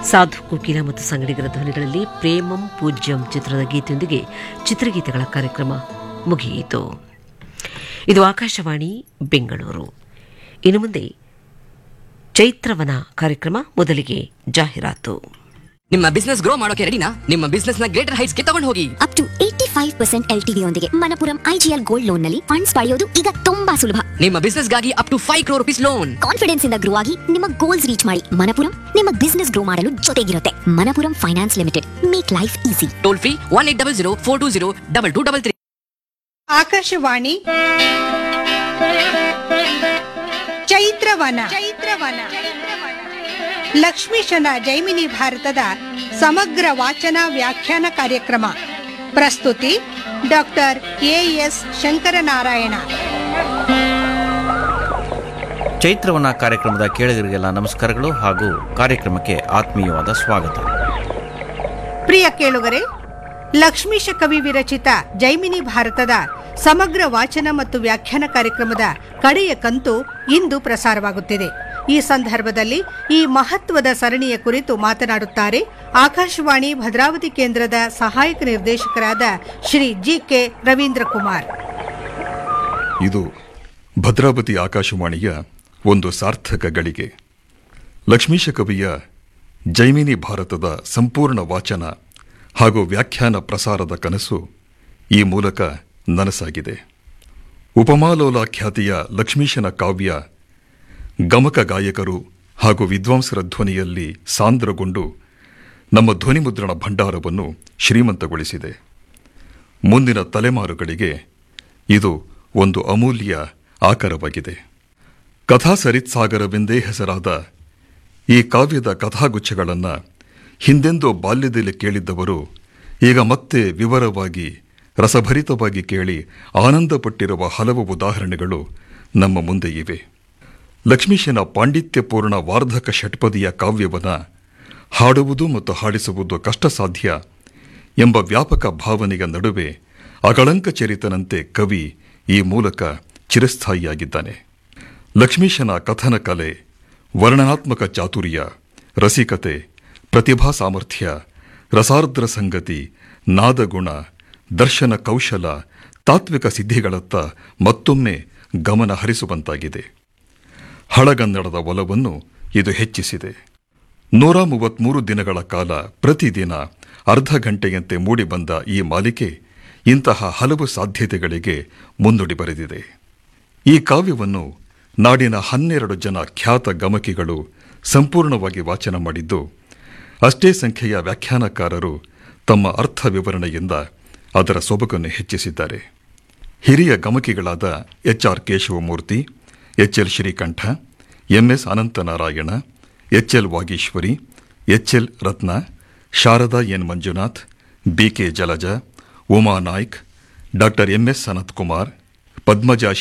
ಸಾಧು ಕುಕಿಲ ಮತ್ತು ಸಂಗಡಿಗರ ಧ್ವನಿಗಳಲ್ಲಿ ಪ್ರೇಮಂ ಪೂಜ್ಯಂ ಚಿತ್ರದ ಗೀತೆಯೊಂದಿಗೆ ಚಿತ್ರಗೀತೆಗಳ ಕಾರ್ಯಕ್ರಮ ಮುಗಿಯಿತು ಇದು ಆಕಾಶವಾಣಿ ಬೆಂಗಳೂರು ಇನ್ನು ಮುಂದೆ ಚೈತ್ರವನ ಕಾರ್ಯಕ್ರಮ ಮೊದಲಿಗೆ ಜಾಹೀರಾತು ನಿಮ್ಮ ಬಿಸ್ನೆಸ್ ಗ್ರೋ ಮಾಡೋಕೆ ರೆಡಿನಾ ನಿಮ್ಮ ಬಿಸ್ನೆಸ್ ನ ಗ್ರೇಟರ್ ಹೈಟ್ಸ್ ಗೆ ತಗೊಂಡು ಹೋಗಿ up to eighty five percent L T ಯೊಂದಿಗೆ ಮನಪುರಂ ಐಜಿಎಲ್ ಗೋಲ್ಡ್ ಲೋನ್ ನಲ್ಲಿ ಫಂಡ್ಸ್ ಪಡೆಯೋದು ಈಗ ತುಂಬಾ ಸುಲಭ ನಿಮ್ಮ ಬಿಸ್ನೆಸ್ ಗಾಗಿ up to five crore rupees loan confidence ಇಂದ ಗ್ರೋ ಆಗಿ ನಿಮ್ಮ ಗೋಲ್ಸ್ ರೀಚ್ ಮಾಡಿ ಮನಪುರಂ ನಿಮ್ಮ ಬಿಸ್ನೆಸ್ ಗ್ರೋ ಮಾಡಲು ಜೊತೆಗಿರುತ್ತೆ Manappuram finance limited make life easy toll free one eight double zero four two zero double two double three Akashvani Chaitravana Chaitravana ಲಕ್ಷ್ಮೀಶನ ಜೈಮಿನಿ ಭಾರತದ ಸಮಗ್ರ ವಾಚನ ವ್ಯಾಖ್ಯಾನ ಕಾರ್ಯಕ್ರಮ ಪ್ರಸ್ತುತಿ ಡಾಕ್ಟರ್ ಎ ಎಸ್ ಶಂಕರನಾರಾಯಣ ಚೈತ್ರವನ ಕಾರ್ಯಕ್ರಮದ ಕೇಳಿಗರಿಗೆಲ್ಲ ನಮಸ್ಕಾರಗಳು ಹಾಗೂ ಕಾರ್ಯಕ್ರಮಕ್ಕೆ ಆತ್ಮೀಯವಾದ ಸ್ವಾಗತ ಪ್ರಿಯ ಕೇಳುಗರೆ ಲಕ್ಷ್ಮೀಶ ಕವಿ ವಿರಚಿತ ಜೈಮಿನಿ ಭಾರತದ ಸಮಗ್ರ ವಾಚನ ಮತ್ತು ವ್ಯಾಖ್ಯಾನ ಕಾರ್ಯಕ್ರಮದ ಕಡೆಯ ಕಂತು ಇಂದು ಪ್ರಸಾರವಾಗುತ್ತಿದೆ ಈ ಸಂದರ್ಭದಲ್ಲಿ ಈ ಮಹತ್ವದ ಸರಣಿಯ ಕುರಿತು ಮಾತನಾಡುತ್ತಾರೆ ಆಕಾಶವಾಣಿ ಭದ್ರಾವತಿ ಕೇಂದ್ರದ ಸಹಾಯಕ ನಿರ್ದೇಶಕರಾದ ಶ್ರೀ ಜಿ ಕೆ ರವೀಂದ್ರ ಕುಮಾರ್ ಇದು ಭದ್ರಾವತಿ ಆಕಾಶವಾಣಿಯ ಒಂದು ಸಾರ್ಥಕ ಗಳಿಗೆ ಲಕ್ಷ್ಮೀಶ ಕವಿಯ ಜೈಮಿನಿ ಭಾರತದ ಸಂಪೂರ್ಣ ವಾಚನ ಹಾಗೂ ವ್ಯಾಖ್ಯಾನ ಪ್ರಸಾರದ ಕನಸು ಈ ಮೂಲಕ ನನಸಾಗಿದೆ ಉಪಮಾಲೋಲ ಖ್ಯಾತಿಯ ಲಕ್ಷ್ಮೀಶನ ಕಾವ್ಯ ಗಮಕ ಗಾಯಕರು ಹಾಗೂ ವಿದ್ವಾಂಸರ ಧ್ವನಿಯಲ್ಲಿ ಸಾಂದ್ರಗೊಂಡು ನಮ್ಮ ಧ್ವನಿಮುದ್ರಣ ಭಂಡಾರವನ್ನು ಶ್ರೀಮಂತಗೊಳಿಸಿದೆ ಮುಂದಿನ ತಲೆಮಾರುಗಳಿಗೆ ಇದು ಒಂದು ಅಮೂಲ್ಯ ಆಕರವಾಗಿದೆ ಕಥಾ ಸರಿತ್ಸಾಗರವೆಂದೇ ಹೆಸರಾದ ಈ ಕಾವ್ಯದ ಕಥಾಗುಚ್ಛಗಳನ್ನು ಹಿಂದೆಂದೋ ಬಾಲ್ಯದಲ್ಲಿ ಕೇಳಿದ್ದವರು ಈಗ ಮತ್ತೆ ವಿವರವಾಗಿ ರಸಭರಿತವಾಗಿ ಕೇಳಿ ಆನಂದಪಟ್ಟಿರುವ ಹಲವು ಉದಾಹರಣೆಗಳು ನಮ್ಮ ಮುಂದೆ ಇವೆ ಲಕ್ಷ್ಮೀಶನ ಪಾಂಡಿತ್ಯಪೂರ್ಣ ವಾರ್ಧಕ ಷಟ್ಪದಿಯ ಕಾವ್ಯವನ್ನ ಹಾಡುವುದು ಮತ್ತು ಹಾಡಿಸುವುದು ಕಷ್ಟ ಸಾಧ್ಯ ಎಂಬ ವ್ಯಾಪಕ ಭಾವನೆಯ ನಡುವೆ ಅಗಳಂಕ ಚರಿತನಂತೆ ಕವಿ ಈ ಮೂಲಕ ಚಿರಸ್ಥಾಯಿಯಾಗಿದ್ದಾನೆ ಲಕ್ಷ್ಮೀಶನ ಕಥನ ಕಲೆ ವರ್ಣನಾತ್ಮಕ ಚಾತುರ್ಯ ರಸಿಕತೆ ಪ್ರತಿಭಾ ಸಾಮರ್ಥ್ಯ ರಸಾರ್ದ್ರ ಸಂಗತಿ ನಾದಗುಣ ದರ್ಶನ ಕೌಶಲ ತಾತ್ವಿಕ ಸಿದ್ಧಿಗಳತ್ತ ಮತ್ತೊಮ್ಮೆ ಗಮನ ಹರಿಸುವಂತಾಗಿದೆ ಹಳಗನ್ನಡದ ಒಲವನ್ನು ಇದು ಹೆಚ್ಚಿಸಿದೆ ನೂರ ಮೂವತ್ಮೂರು ದಿನಗಳ ಕಾಲ ಪ್ರತಿದಿನ ಅರ್ಧ ಗಂಟೆಯಂತೆ ಮೂಡಿಬಂದ ಈ ಮಾಲಿಕೆ ಇಂತಹ ಹಲವು ಸಾಧ್ಯತೆಗಳಿಗೆ ಮುನ್ನುಡಿ ಬರೆದಿದೆ ಈ ಕಾವ್ಯವನ್ನು ನಾಡಿನ ಹನ್ನೆರಡು ಜನ ಖ್ಯಾತ ಗಮಕಿಗಳು ಸಂಪೂರ್ಣವಾಗಿ ವಾಚನ ಮಾಡಿದ್ದು ಅಷ್ಟೇ ಸಂಖ್ಯೆಯ ವ್ಯಾಖ್ಯಾನಕಾರರು ತಮ್ಮ ಅರ್ಥ ವಿವರಣೆಯಿಂದ ಅದರ ಸೊಬಗನ್ನು ಹೆಚ್ಚಿಸಿದ್ದಾರೆ ಹಿರಿಯ ಗಮಕಿಗಳಾದ H R Keshavamurthy H L Srikanta MS Anantanarayana H L Vageeshwari H L Ratna Sharada N Manjunath BK Jalaja Uma Naik doctor MS Sanath Kumar Padmaja